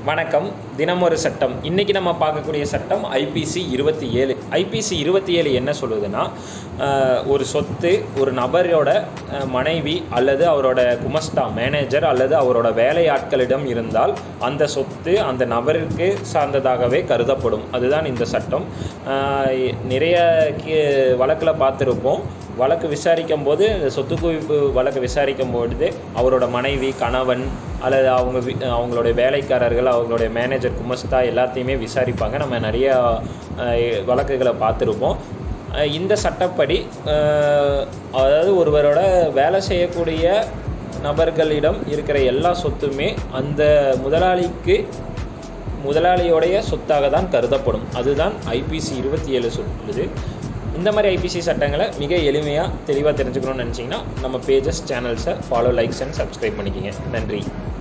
வணக்கம் தினமொரு சட்டம் இன்றைக்கி நம்ம பார்க்கக்கூடிய சட்டம் ஐபிசி இருபத்தி ஏழு ஐபிசி இருபத்தி ஏழு என்ன சொல்லுதுன்னா அஹ், ஒரு சொத்து ஒரு நபரோட அஹ், மனைவி அல்லது அவரோட குமஸ்தா மேனேஜர் அல்லது அவரோட வேலையாட்களிடம் இருந்தால் அந்த சொத்து அந்த நபருக்கு சார்ந்ததாகவே கருதப்படும் அதுதான் இந்த சட்டம் அஹ், நிறைய வழக்கில் பார்த்துருப்போம் வழக்கு விசாரிக்கும் போது இந்த சொத்து குவிப்பு வழக்கு விசாரிக்கும் பொழுது அவரோட மனைவி கணவன் அல்லது அவங்க வி- அவங்களுடைய வேலைக்காரர்கள் அவங்களுடைய மேனேஜர் குமஸ்தா எல்லாத்தையுமே விசாரிப்பாங்க நம்ம நிறைய அஹ், வழக்குகளை பார்த்துருப்போம் அஹ், இந்த சட்டப்படி அஹ், அதாவது ஒருவரோட வேலை செய்யக்கூடிய நபர்களிடம் இருக்கிற எல்லா சொத்துமே அந்த முதலாளிக்கு முதலாளியோடைய சொத்தாக தான் கருதப்படும் அதுதான் ஐபிசி இருபத்தி ஏழு சொல்லுது இந்த மாதிரி ஐபிசி சட்டங்களை மிக எளிமையாக தெளிவாக தெரிஞ்சுக்கணும்னு நினச்சிங்கன்னா நம்ம பேஜஸ் சேனல்ஸை ஃபாலோ லைக்ஸ் அண்ட் சப்ஸ்கிரைப் பண்ணிக்கிங்க நன்றி